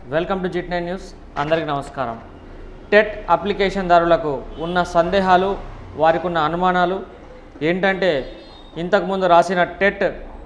welcome to జిట్ nine news అందరికీ నమస్కారం టెట్ అప్లికేషన్దారులకు ఉన్న సందేహాలు వారికి ఉన్న అనుమానాలు ఏంటంటే ఇంతకుముందు రాసిన టెట్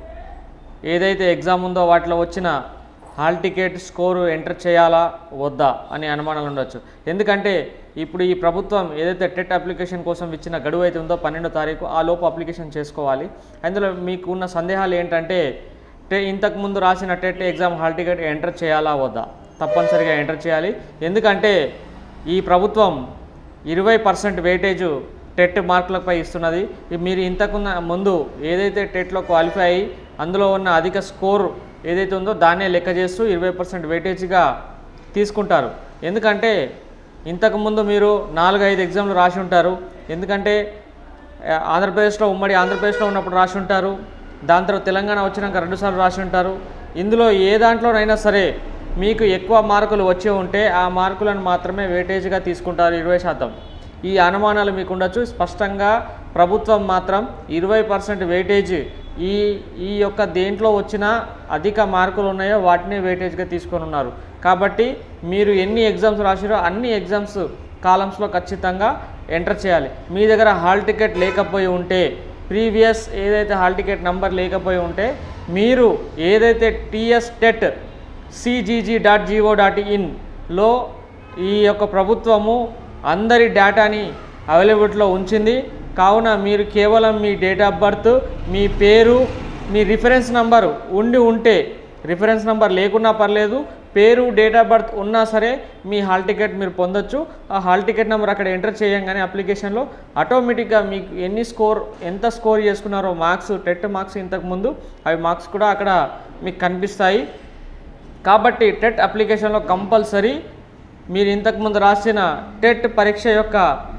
ఏదైతే ఎగ్జామ్ ఉందో వాటిలో వచ్చిన హాల్ టికెట్ స్కోరు ఎంటర్ చేయాలా వద్దా అనే అనుమానాలు ఉండొచ్చు ఎందుకంటే ఇప్పుడు ఈ ప్రభుత్వం ఏదైతే టెట్ అప్లికేషన్ కోసం ఇచ్చిన గడువు అయితే ఉందో పన్నెండో తారీఖు ఆ లోపు అప్లికేషన్ చేసుకోవాలి అందులో మీకు ఉన్న సందేహాలు ఏంటంటే టే ఇంతకుముందు రాసిన TET exam hall ticket enter చేయాలా వద్దా తప్పనిసరిగా ఎంటర్ చేయాలి ఎందుకంటే ఈ ప్రభుత్వం ఇరవై పర్సెంట్ వెయిటేజ్ టెట్ మార్కులపై ఇస్తున్నది ఈ మీరు ఇంతకున్న ముందు ఏదైతే టెట్లో క్వాలిఫై అయ్యి అందులో ఉన్న అధిక స్కోర్ ఏదైతే ఉందో దాన్నే లెక్క చేస్తూ ఇరవై పర్సెంట్ వెయిటేజ్గా తీసుకుంటారు ఎందుకంటే ఇంతకుముందు మీరు నాలుగు ఐదు ఎగ్జామ్లు రాసి ఉంటారు ఎందుకంటే ఆ, ఆంధ్రప్రదేశ్లో ఉమ్మడి ఆంధ్రప్రదేశ్లో ఉన్నప్పుడు రాసి ఉంటారు దాని తర్వాత తెలంగాణ వచ్చినాక రెండుసార్లు రాసి ఉంటారు ఇందులో ఏ దాంట్లోనైనా సరే మీకు ఎక్కువ మార్కులు వచ్చి ఉంటే ఆ మార్కులను మాత్రమే వెయిటేజ్గా తీసుకుంటారు ఇరవై శాతం ఈ అనుమానాలు మీకు ఉండొచ్చు స్పష్టంగా ప్రభుత్వం మాత్రం ఇరవై పర్సెంట్ వెయిటేజ్ ఈ ఈ యొక్క దేంట్లో వచ్చిన అధిక మార్కులు ఉన్నాయో వాటిని వెయిటేజ్గా తీసుకొని ఉన్నారు కాబట్టి మీరు ఎన్ని ఎగ్జామ్స్ రాసిరో అన్ని ఎగ్జామ్స్ కాలమ్స్లో ఖచ్చితంగా ఎంటర్ చేయాలి మీ దగ్గర హాల్ టికెట్ లేకపోయి ఉంటే ప్రీవియస్ ఏదైతే హాల్ టికెట్ నంబర్ లేకపోయి ఉంటే మీరు ఏదైతే TS TET C G G dot ఇన్లో ఈ యొక్క ప్రభుత్వము అందరి డేటాని అవైలబిలిటీలో ఉంచింది కావున మీరు కేవలం మీ డేట్ ఆఫ్ బర్త్ మీ పేరు మీ రిఫరెన్స్ నంబరు ఉండి ఉంటే రిఫరెన్స్ నంబర్ లేకున్నా పర్లేదు పేరు డేట్ ఆఫ్ బర్త్ ఉన్నా సరే మీ హాల్ టికెట్ మీరు పొందొచ్చు ఆ హాల్ టికెట్ నెంబర్ అక్కడ ఎంటర్ చేయంగానే అప్లికేషన్లో ఆటోమేటిక్గా మీకు ఎన్ని స్కోర్ ఎంత స్కోర్ చేసుకున్నారో మార్క్స్ టెట్ మార్క్స్ ఇంతకు ముందు అవి మార్క్స్ కూడా అక్కడ మీకు కనిపిస్తాయి కాబట్టి టెట్ అప్లికేషన్లో కంపల్సరీ మీరు ఇంతకుముందు రాసిన టెట్ పరీక్ష యొక్క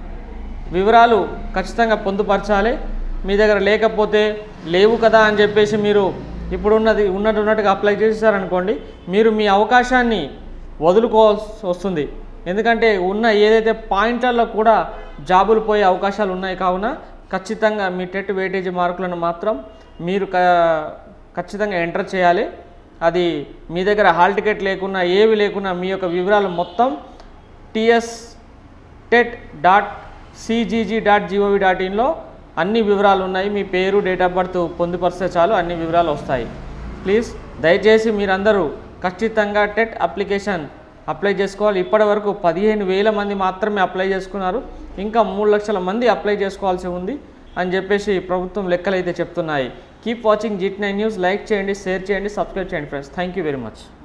వివరాలు ఖచ్చితంగా పొందుపరచాలి మీ దగ్గర లేకపోతే లేవు కదా అని చెప్పేసి మీరు ఇప్పుడు ఉన్నది ఉన్నట్టు ఉన్నట్టుగా అప్లై చేసేసారనుకోండి మీరు మీ అవకాశాన్ని వదులుకోవాల్సి వస్తుంది ఎందుకంటే ఉన్న ఏదైతే పాయింట్లలో కూడా జాబులు పోయే అవకాశాలు ఉన్నాయి కావున ఖచ్చితంగా మీ టెట్ వెయిటేజ్ మార్కులను మాత్రం మీరు క- ఖచ్చితంగా ఎంటర్ చేయాలి అది మీ దగ్గర హాల్ టికెట్ లేకున్నా ఏవి లేకున్నా మీ యొక్క వివరాలు మొత్తం TS TET dot C G G dot ఇన్లో అన్ని వివరాలు ఉన్నాయి మీ పేరు డేట్ ఆఫ్ బర్త్ పొందుపరిస్తే చాలు అన్ని వివరాలు వస్తాయి ప్లీజ్ దయచేసి మీరందరూ ఖచ్చితంగా టెట్ అప్లికేషన్ అప్లై చేసుకోవాలి ఇప్పటి వరకు పదిహేను వేల మంది మాత్రమే అప్లై చేసుకున్నారు ఇంకా మూడు లక్షల మంది అప్లై చేసుకోవాల్సి ఉంది అని చెప్పేసి ప్రభుత్వం లెక్కలు అయితే చెప్తున్నాయి కీప్ వాచింగ్ జిట్ నైన్ న్యూస్ లైక్ చేయండి షేర్ చేయండి సబ్స్క్రైబ్ చేయండి friends thank you very much